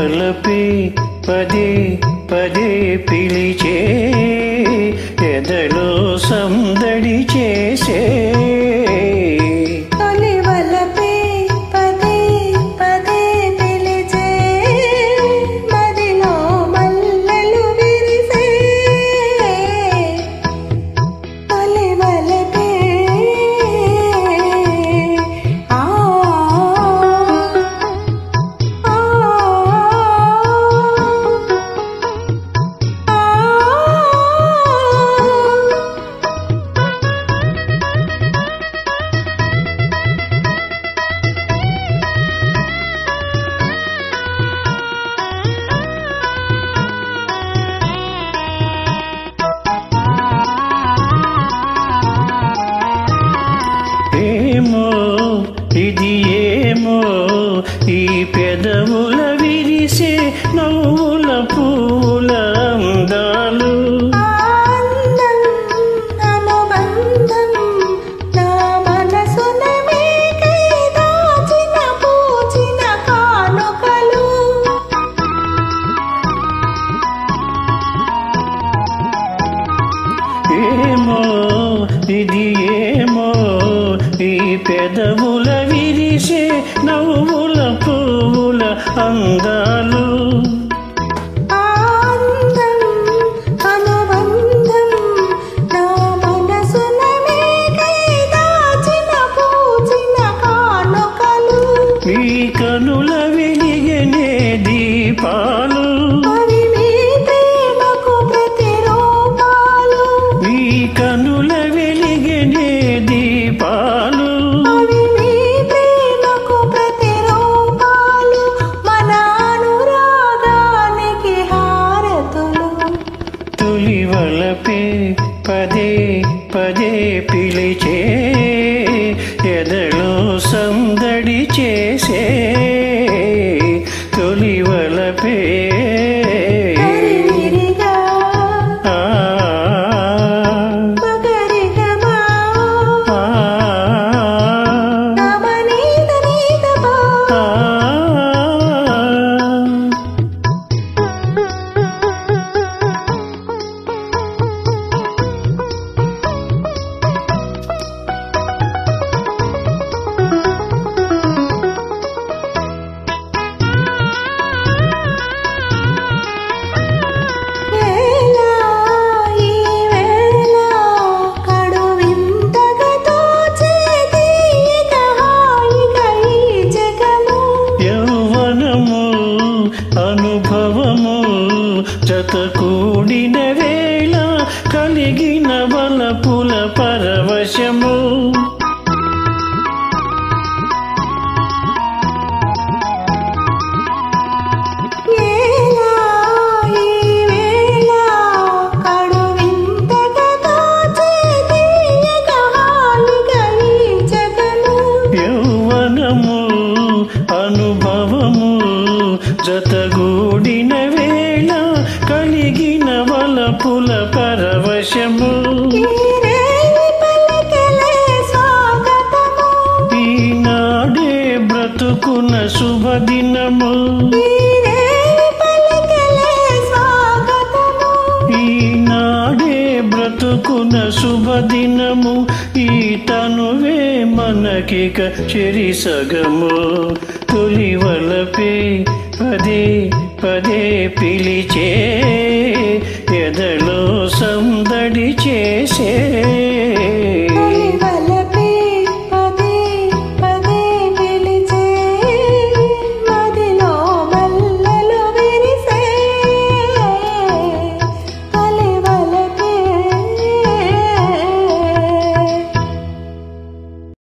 వలపే పదే పదే పిలిచే ఎదలో సందడి చేసే తొలి వలపే పదే పదే పిలిచే మదిలో మల్లెలు విరిసే తొలి వలపే ఆ ఆ ఆ ఏమో ఇది ఏమో ఈ పెదవుల విరిసే నవ్వుల పూల అందాలు ఆనందం అనుబంధం నా మనసున మీకై దాచిన పూచిన కానుకలు ఏమో ఇది ఏమో ఈ పెదవుల విరిసే నవ్వుల పువ్వుల అందాలు ఆనందం అనుబంధం నా మనసున మీకై దాచిన పూచిన కానుకలు మీ కనుల వెలిగనే దీపాలు అవి మీ ప్రేమకు ప్రతిరూపాలు మీ కనుల వెలిగనే దీపాలు అవి మీ ప్రేమకు ప్రతిరూపాలు మన అనురాగానికి హారతులు తొలి వలపే పదే పదే పిలిచే ఎదలో సందడి చేసే తొలి వలపే హరివిరిగా ఆ, మగరిగమా ఆ, నవనీత నీతమా ఆ. వేళ ఈ వేళ కడు వింతగా తోచేది ఇక హాయిగా ఈ జగము యౌవనము అనుభవము జత కూడిన వేళ కలిగిన బలపుల పరవశము వేళ ఈ వేళ కడు వింతగా తోచేది ఇక హాయిగా ఈ జగము యౌవనము అనుభవము జతగూడిన వేళ కలిగిన బలపుల పరవశము ఈరేయి పలికెలే స్వాగతము ఈనాడే బ్రతుకున శుభదినము ఈరేయి పలికెలే స్వాగతము ఈనాడే బ్రతుకున శుభదినము ఈ తనువే మనకిక చెరి సగము తొలి వలపే పదే పదే పిలిచే